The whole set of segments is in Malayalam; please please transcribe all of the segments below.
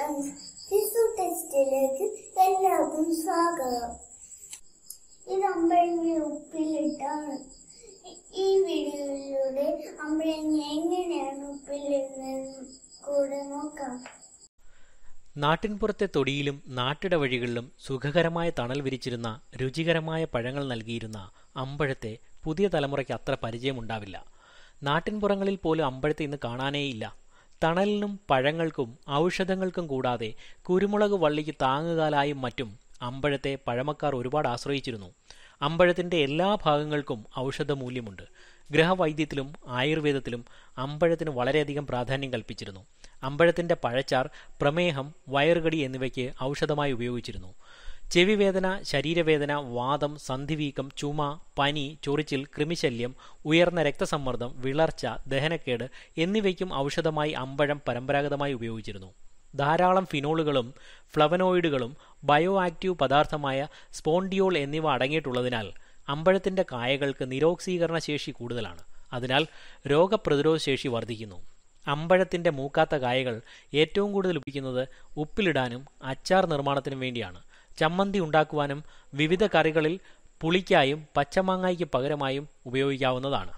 ഫ്രണ്ട്സ് ഫിസു ടെസ്റ്റിലേക്ക് എല്ലാവർക്കും സ്വാഗതം ഇത് അമ്പഴങ്ങ ഉപ്പിലിട്ടാണ് ഈ- ഈ വീഡിയോയിലൂടെ അമ്പഴങ്ങ എങ്ങനെയാണ് ഉപ്പിലിടുന്നതെന്ന് കൂടെ നോക്കാം നാട്ടിൻപുറത്തെ തൊടിയിലും നാട്ടിട വഴികളിലും സുഖകരമായ തണൽ വിരിച്ചിരുന്ന രുചികരമായ പഴങ്ങൾ നൽകിയിരുന്ന അമ്പഴത്തെ പുതിയ തലമുറയ്ക്ക് അത്ര പരിചയമുണ്ടാവില്ല നാട്ടിൻപുറങ്ങളിൽ പോലും അമ്പഴത്തെ ഇന്ന് കാണാനേയില്ല തണലിനും പഴങ്ങൾക്കും ഔഷധങ്ങൾക്കും കൂടാതെ കുരുമുളക് വള്ളിക്ക് താങ്ങുകാലായും മറ്റും അമ്പഴത്തെ പഴമക്കാർ ഒരുപാട് ആശ്രയിച്ചിരുന്നു അമ്പഴത്തിന്റെ എല്ലാ ഭാഗങ്ങൾക്കും ഔഷധമൂല്യമുണ്ട് ഗ്രഹവൈദ്യത്തിലും ആയുർവേദത്തിലും അമ്പഴത്തിന് വളരെയധികം പ്രാധാന്യം കൽപ്പിച്ചിരുന്നു അമ്പഴത്തിന്റെ പഴച്ചാർ പ്രമേഹം വയറുകടി എന്നിവയ്ക്ക് ഔഷധമായി ഉപയോഗിച്ചിരുന്നു ചെവിവേദന ശരീരവേദന വാദം സന്ധിവീക്കം ചുമ പനി ചൊറിച്ചിൽ കൃമിശല്യം ഉയർന്ന രക്തസമ്മർദ്ദം വിളർച്ച ദഹനക്കേട് എന്നിവയ്ക്കും ഔഷധമായി അമ്പഴം പരമ്പരാഗതമായി ഉപയോഗിച്ചിരുന്നു ധാരാളം ഫിനോളുകളും ഫ്ലവനോയിഡുകളും ബയോ ആക്റ്റീവ് പദാർത്ഥമായ സ്പോണ്ടിയോൾ എന്നിവ അടങ്ങിയിട്ടുള്ളതിനാൽ അമ്പഴത്തിന്റെ കായകൾക്ക് നിരോക്സീകരണ ശേഷി കൂടുതലാണ് അതിനാൽ രോഗപ്രതിരോധ ശേഷി വർദ്ധിക്കുന്നു അമ്പഴത്തിന്റെ മൂക്കാത്ത കായകൾ ഏറ്റവും കൂടുതൽ ഉപയോഗിക്കുന്നത് ഉപ്പിലിടാനും അച്ചാർ നിർമ്മാണത്തിനും വേണ്ടിയാണ് ചമ്മന്തി ഉണ്ടാക്കുവാനും വിവിധ കറികളിൽ പുളിക്കായും പച്ചമാങ്ങായ്ക്ക് പകരമായും ഉപയോഗിക്കാവുന്നതാണ്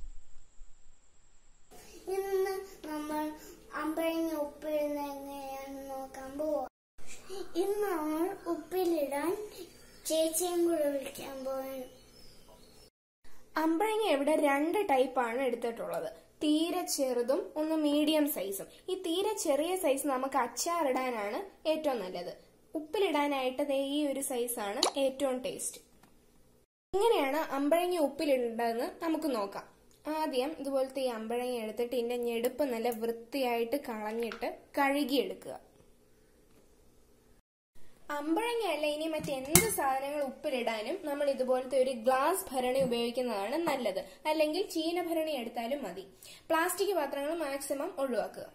ഇന്ന് നമ്മൾ അമ്പഴങ്ങ ഉപ്പിടുന്ന എങ്ങനെയാണെന്ന് നോക്കാൻ പോവാം ഇന്ന് നമ്മൾ ഉപ്പിലിടാൻ ചേച്ചിയും കൂടെ വിളിക്കാൻ പോകുന്നു അമ്പഴങ്ങ ഇവിടെ രണ്ട് ടൈപ്പാണ് എടുത്തിട്ടുള്ളത് തീരെ ചെറുതും ഒന്ന് മീഡിയം സൈസും ഈ തീരെ ചെറിയ സൈസ് നമുക്ക് അച്ചാറിടാനാണ് ഏറ്റവും നല്ലത് ഉപ്പിലിടാനായിട്ട് ദേ ഈ ഒരു സൈസാണ് ഏറ്റവും ടേസ്റ്റ് എങ്ങനെയാണ് അമ്പഴങ്ങ ഉപ്പിലിടേണ്ടതെന്ന് നമുക്ക് നോക്കാം ആദ്യം ഇതുപോലത്തെ ഈ അമ്പഴങ്ങ എടുത്തിട്ട് ഇതിന്റെ ഞെടുപ്പ് നല്ല വൃത്തിയായിട്ട് കളഞ്ഞിട്ട് കഴുകിയെടുക്കുക അമ്പഴങ്ങ അല്ല ഇനി മറ്റെന്ത് സാധനങ്ങൾ ഉപ്പിലിടാനും നമ്മൾ ഇതുപോലത്തെ ഒരു ഗ്ലാസ് ഭരണി ഉപയോഗിക്കുന്നതാണ് നല്ലത് അല്ലെങ്കിൽ ചീനഭരണി എടുത്താലും മതി പ്ലാസ്റ്റിക് പാത്രങ്ങൾ മാക്സിമം ഒഴിവാക്കുക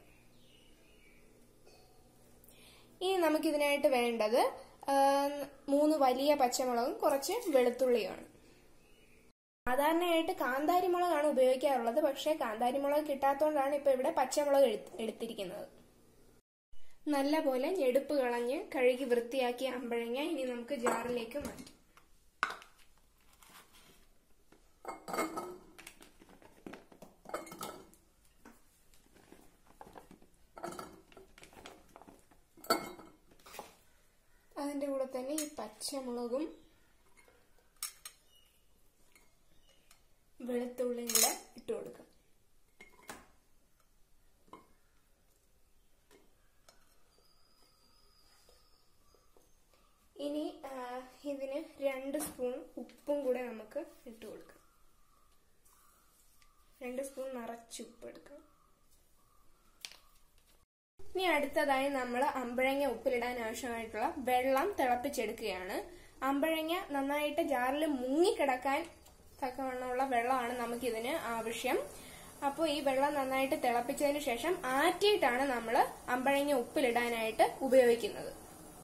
ഇനി നമുക്കിതിനായിട്ട് വേണ്ടത് ആ, മൂന്ന് വലിയ പച്ചമുളകും കുറച്ച് വെളുത്തുള്ളിയുമാണ് സാധാരണയായിട്ട് കാന്താരി മുളകാണ് ഉപയോഗിക്കാറുള്ളത് പക്ഷേ കാന്താരി മുളക് കിട്ടാത്തതുകൊണ്ടാണ് ഇപ്പൊ ഇവിടെ പച്ചമുളക് എടുത്ത്- എടുത്തിരിക്കുന്നത് നല്ല പോലെ ഞെടുപ്പ് കളഞ്ഞ് കഴുകി വൃത്തിയാക്കിയ അമ്പഴങ്ങ ഇനി നമുക്ക് ജാറിലേക്ക് മാറ്റാം അതിന്റെ കൂടെ തന്നെ ഈ പച്ചമുളകും വെളുത്തുള്ളിയും കൂടെ ഇട്ട് കൊടുക്കാം ഇനി ആ, ഇതിന് രണ്ട് സ്പൂൺ ഉപ്പും കൂടെ നമുക്ക് ഇട്ട് കൊടുക്കാം രണ്ട് സ്പൂൺ നിറച്ച് ഉപ്പ് എടുക്കാം ഇനി അടുത്തതായി നമ്മൾ അമ്പഴങ്ങ ഉപ്പിലിടാൻ ആവശ്യമായിട്ടുള്ള വെള്ളം തിളപ്പിച്ചെടുക്കുകയാണ് അമ്പഴങ്ങ നന്നായിട്ട് ജാറിൽ മുങ്ങിക്കിടക്കാൻ തക്കവണ്ണമുള്ള വെള്ളമാണ് നമുക്കിതിന് ആവശ്യം അപ്പോൾ ഈ വെള്ളം നന്നായിട്ട് തിളപ്പിച്ചതിന് ശേഷം ആറ്റിയിട്ടാണ് നമ്മൾ അമ്പഴങ്ങ ഉപ്പിലിടാനായിട്ട് ഉപയോഗിക്കുന്നത്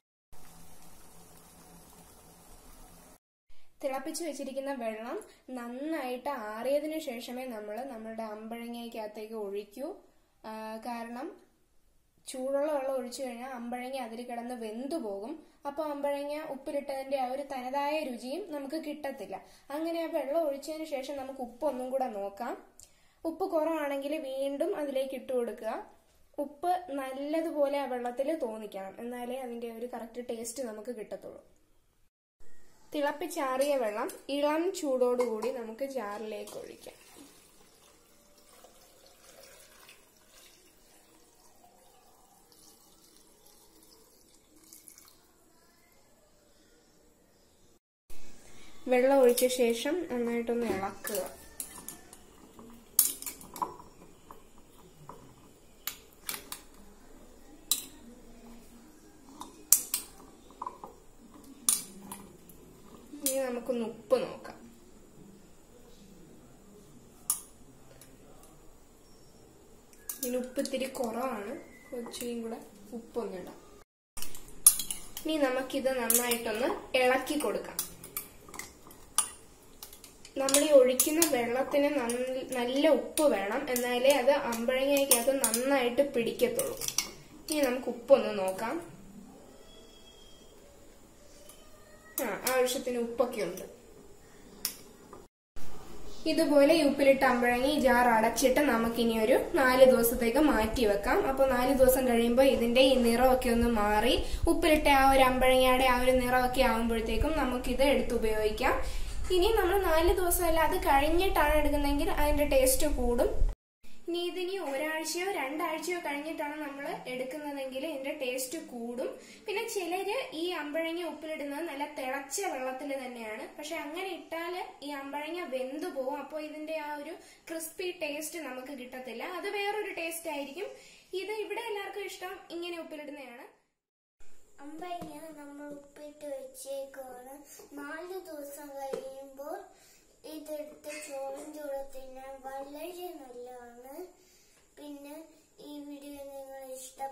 തിളപ്പിച്ച് വെച്ചിരിക്കുന്ന വെള്ളം നന്നായിട്ട് ആറിയതിനു ശേഷമേ നമ്മൾ നമ്മളുടെ അമ്പഴങ്ങയ്ക്കകത്തേക്ക് ഒഴിക്കൂ ആ, കാരണം ചൂടുള്ള വെള്ളം ഒഴിച്ചു കഴിഞ്ഞാൽ അമ്പഴങ്ങ അതിൽ കിടന്ന് വെന്തു പോകും അപ്പോൾ അമ്പഴങ്ങ ഉപ്പിലിട്ടതിന്റെ ആ ഒരു തനതായ രുചിയും നമുക്ക് കിട്ടത്തില്ല അങ്ങനെ ആ വെള്ളം ഒഴിച്ചതിന് ശേഷം നമുക്ക് ഉപ്പ് ഒന്നും കൂടെ നോക്കാം ഉപ്പ് കുറവാണെങ്കിൽ വീണ്ടും അതിലേക്ക് ഇട്ട് കൊടുക്കുക ഉപ്പ് നല്ലതുപോലെ ആ വെള്ളത്തിൽ തോന്നിക്കണം എന്നാലേ അതിന്റെ ഒരു കറക്റ്റ് ടേസ്റ്റ് നമുക്ക് കിട്ടത്തുള്ളൂ തിളപ്പിച്ചാറിയ വെള്ളം ഇളം ചൂടോടുകൂടി നമുക്ക് ജാറിലേക്ക് ഒഴിക്കാം വെള്ളം ഒഴിച്ച ശേഷം നന്നായിട്ടൊന്ന് ഇളക്കുക ഇനി നമുക്കൊന്ന് ഉപ്പ് നോക്കാം ഇതിന് ഉപ്പ് ഇത്തിരി കുറവാണ് കുറച്ചും കൂടെ ഉപ്പൊന്നിടാം ഇനി നമുക്കിത് നന്നായിട്ടൊന്ന് ഇളക്കി കൊടുക്കാം നമ്മൾ ഈ ഒഴിക്കുന്ന വെള്ളത്തിന് നന്ന- നല്ല ഉപ്പ് വേണം എന്നാലേ അത് അമ്പഴങ്ങയ്ക്കകത്ത് നന്നായിട്ട് പിടിക്കത്തുള്ളൂ ഇനി നമുക്ക് ഉപ്പൊന്ന് നോക്കാം ആ ആവശ്യത്തിന് ഉപ്പൊക്കെ ഉണ്ട് ഇതുപോലെ ഈ ഉപ്പിലിട്ട് അമ്പഴങ്ങി ഈ ജാർ അടച്ചിട്ട് നമുക്കിനി ഒരു നാല് ദിവസത്തേക്ക് മാറ്റി വെക്കാം അപ്പോൾ നാല് ദിവസം കഴിയുമ്പോൾ ഇതിന്റെ ഈ നിറമൊക്കെ ഒന്ന് മാറി ഉപ്പിലിട്ട ആ ഒരു അമ്പഴങ്ങയുടെ ആ ഒരു നിറമൊക്കെ ആകുമ്പോഴത്തേക്കും നമുക്കിത് എടുത്ത് ഉപയോഗിക്കാം ഇനി നമ്മൾ നാല് ദിവസമല്ല അത് കഴിഞ്ഞിട്ടാണ് എടുക്കുന്നതെങ്കിൽ അതിന്റെ ടേസ്റ്റ് കൂടും ഇനി ഇതിനി ഒരാഴ്ചയോ രണ്ടാഴ്ചയോ കഴിഞ്ഞിട്ടാണ് നമ്മൾ എടുക്കുന്നതെങ്കിൽ ഇതിന്റെ ടേസ്റ്റ് കൂടും പിന്നെ ചിലര് ഈ അമ്പഴങ്ങ ഉപ്പിലിടുന്നത് നല്ല തിളച്ച വെള്ളത്തിൽ തന്നെയാണ് പക്ഷെ അങ്ങനെ ഇട്ടാല് ഈ അമ്പഴങ്ങ വെന്തു പോകും അപ്പോൾ ഇതിന്റെ ആ ഒരു ക്രിസ്പി ടേസ്റ്റ് നമുക്ക് കിട്ടത്തില്ല അത് വേറൊരു ടേസ്റ്റ് ആയിരിക്കും ഇത് ഇവിടെ എല്ലാവർക്കും ഇഷ്ടം ഇങ്ങനെ ഉപ്പിലിടുന്നതാണ് അമ്പഴങ്ങ നമ്മൾ ഉപ്പിട്ട് വെച്ചേക്കാണ് നാല് ദിവസം കഴിയുമ്പോൾ ഇതെടുത്ത് ചോറിൻ്റെ കൂടെ തിന്നാൻ വളരെ നല്ലതാണ് പിന്നെ ഈ വീഡിയോ നിങ്ങൾ ഇഷ്ടപ്പെട്ടു